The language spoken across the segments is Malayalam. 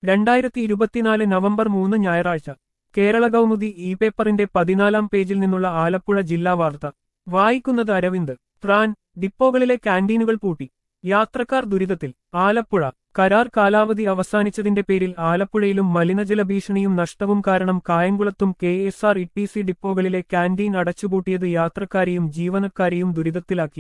രണ്ടായിരത്തി ഇരുപത്തിനാല് നവംബർ മൂന്ന് ഞായറാഴ്ച കേരള കൗമുദി ഇ പേപ്പറിന്റെ പതിനാലാം പേജിൽ നിന്നുള്ള ആലപ്പുഴ ജില്ലാ വാർത്ത വായിക്കുന്നത് അരവിന്ദ് ട്രാൻ ഡിപ്പോകളിലെ കാന്റീനുകൾ പൂട്ടി യാത്രക്കാർ ദുരിതത്തിൽ ആലപ്പുഴ കരാർ കാലാവധി അവസാനിച്ചതിന്റെ പേരിൽ ആലപ്പുഴയിലും മലിനജല ഭീഷണിയും നഷ്ടവും കാരണം കായംകുളത്തും K S R T C C ഡിപ്പോകളിലെ canteen അടച്ചുപൂട്ടിയത് യാത്രക്കാരെയും ജീവനക്കാരെയും ദുരിതത്തിലാക്കി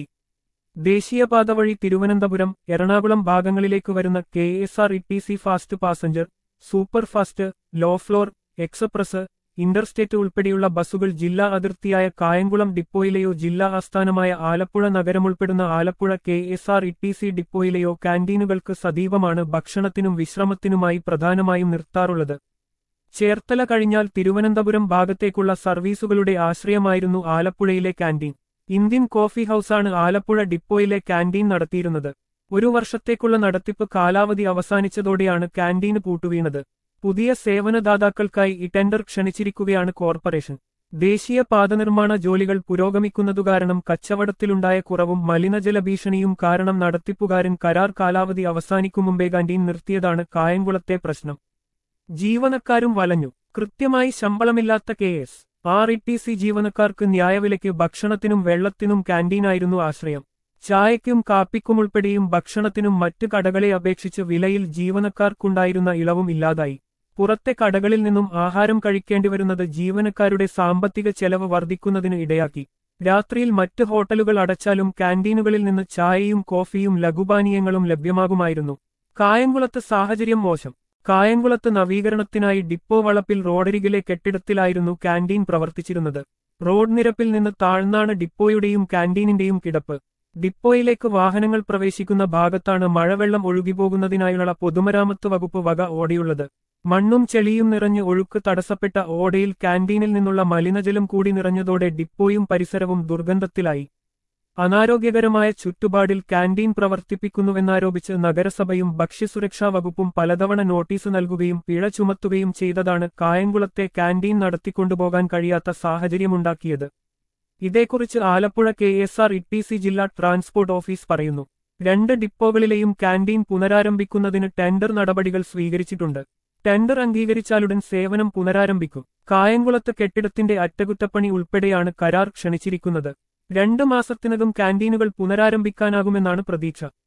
ദേശീയപാത വഴി തിരുവനന്തപുരം എറണാകുളം ഭാഗങ്ങളിലേക്ക് വരുന്ന K S R T C C fast passenger super fast low floor express interstate ഉൾപ്പെടെയുള്ള ബസ്സുകൾ ജില്ലാ അതിർത്തിയായ കായംകുളം ഡിപ്പോയിലെയോ ജില്ലാ ആസ്ഥാനമായ Alappuzha നഗരമുൾപ്പെടുന്ന Alappuzha K S R T C C ഡിപ്പോയിലെയോ കാന്റീനുകൾക്ക് സജീവമാണ് ഭക്ഷണത്തിനും വിശ്രമത്തിനുമായി പ്രധാനമായും നിർത്താറുള്ളത് ചേർത്തല കഴിഞ്ഞാൽ തിരുവനന്തപുരം ഭാഗത്തേക്കുള്ള സർവീസുകളുടെ ആശ്രയമായിരുന്നു ആലപ്പുഴയിലെ കാന്റീൻ ഇന്ത്യൻ കോഫി ഹൌസാണ് ആലപ്പുഴ ഡിപ്പോയിലെ കാന്റീൻ നടത്തിയിരുന്നത് ഒരു വർഷത്തേക്കുള്ള നടത്തിപ്പ് കാലാവധി അവസാനിച്ചതോടെയാണ് കാന്റീന് പൂട്ടുവീണത് പുതിയ സേവനദാതാക്കൾക്കായി ഈ ടെൻഡർ ക്ഷണിച്ചിരിക്കുകയാണ് കോർപ്പറേഷൻ ദേശീയ പാതനിർമ്മാണ ജോലികൾ പുരോഗമിക്കുന്നതുകാരണം കച്ചവടത്തിലുണ്ടായ കുറവും മലിനജല ഭീഷണിയും കാരണം നടത്തിപ്പുകാരൻ കരാർ കാലാവധി അവസാനിക്കും മുമ്പേ കാന്റീൻ നിർത്തിയതാണ് കായംകുളത്തെ പ്രശ്നം ജീവനക്കാരും വലഞ്ഞു കൃത്യമായി ശമ്പളമില്ലാത്ത K S R T C സി ജീവനക്കാർക്ക് ന്യായവിലയ്ക്ക് ഭക്ഷണത്തിനും വെള്ളത്തിനും കാന്റീനായിരുന്നു ആശ്രയം ചായയ്ക്കും കാപ്പിക്കും ഉൾപ്പെടെയും ഭക്ഷണത്തിനും മറ്റ് കടകളെ അപേക്ഷിച്ച് വിലയിൽ ജീവനക്കാർക്കുണ്ടായിരുന്ന ഇളവും ഇല്ലാതായി പുറത്തെ കടകളിൽ നിന്നും ആഹാരം കഴിക്കേണ്ടിവരുന്നത് ജീവനക്കാരുടെ സാമ്പത്തിക ചെലവ് വർദ്ധിക്കുന്നതിന് ഇടയാക്കി രാത്രിയിൽ മറ്റ് ഹോട്ടലുകൾ അടച്ചാലും കാന്റീനുകളിൽ നിന്ന് ചായയും കോഫിയും ലഘുപാനീയങ്ങളും ലഭ്യമാകുമായിരുന്നു കായംകുളത്ത് സാഹചര്യം മോശം കായംകുളത്ത് നവീകരണത്തിനായി ഡിപ്പോ വളപ്പിൽ റോഡരികിലെ കെട്ടിടത്തിലായിരുന്നു കാന്റീൻ പ്രവർത്തിച്ചിരുന്നത് റോഡ് നിരപ്പിൽ നിന്ന് താഴ്ന്നാണ് ഡിപ്പോയുടെയും കാന്റീനിന്റെയും കിടപ്പ് ഡിപ്പോയിലേക്ക് വാഹനങ്ങൾ പ്രവേശിക്കുന്ന ഭാഗത്താണ് മഴവെള്ളം ഒഴുകിപ്പോകുന്നതിനായുള്ള പൊതുമരാമത്ത് വകുപ്പ് വക ഓടയുള്ളത് മണ്ണും ചെളിയും നിറഞ്ഞ് ഒഴുക്ക് തടസ്സപ്പെട്ട ഓടയിൽ കാന്റീനിൽ നിന്നുള്ള മലിനജലം കൂടി നിറഞ്ഞതോടെ ഡിപ്പോയും പരിസരവും ദുർഗന്ധത്തിലായി അനാരോഗ്യകരമായ ചുറ്റുപാടിൽ കാന്റീൻ പ്രവർത്തിപ്പിക്കുന്നുവെന്നാരോപിച്ച് നഗരസഭയും ഭക്ഷ്യസുരക്ഷാ വകുപ്പും പലതവണ നോട്ടീസ് നൽകുകയും പിഴ ചുമത്തുകയും ചെയ്തതാണ് കായംകുളത്തെ കാന്റീൻ നടത്തിക്കൊണ്ടുപോകാൻ കഴിയാത്ത സാഹചര്യമുണ്ടാക്കിയത് ഇതേക്കുറിച്ച് Alappuzha K S R T C സി ജില്ലാ ട്രാൻസ്പോർട്ട് ഓഫീസ് പറയുന്നു രണ്ട് ഡിപ്പോകളിലെയും കാന്റീൻ പുനരാരംഭിക്കുന്നതിന് ടെൻഡർ നടപടികൾ സ്വീകരിച്ചിട്ടുണ്ട് ടെൻഡർ അംഗീകരിച്ചാലുടൻ സേവനം പുനരാരംഭിക്കും കായംകുളത്ത് കെട്ടിടത്തിന്റെ അറ്റകുറ്റപ്പണി ഉൾപ്പെടെയാണ് കരാർ ക്ഷണിച്ചിരിക്കുന്നത് രണ്ട് മാസത്തിനകം കാന്റീനുകൾ പുനരാരംഭിക്കാനാകുമെന്നാണ് പ്രതീക്ഷ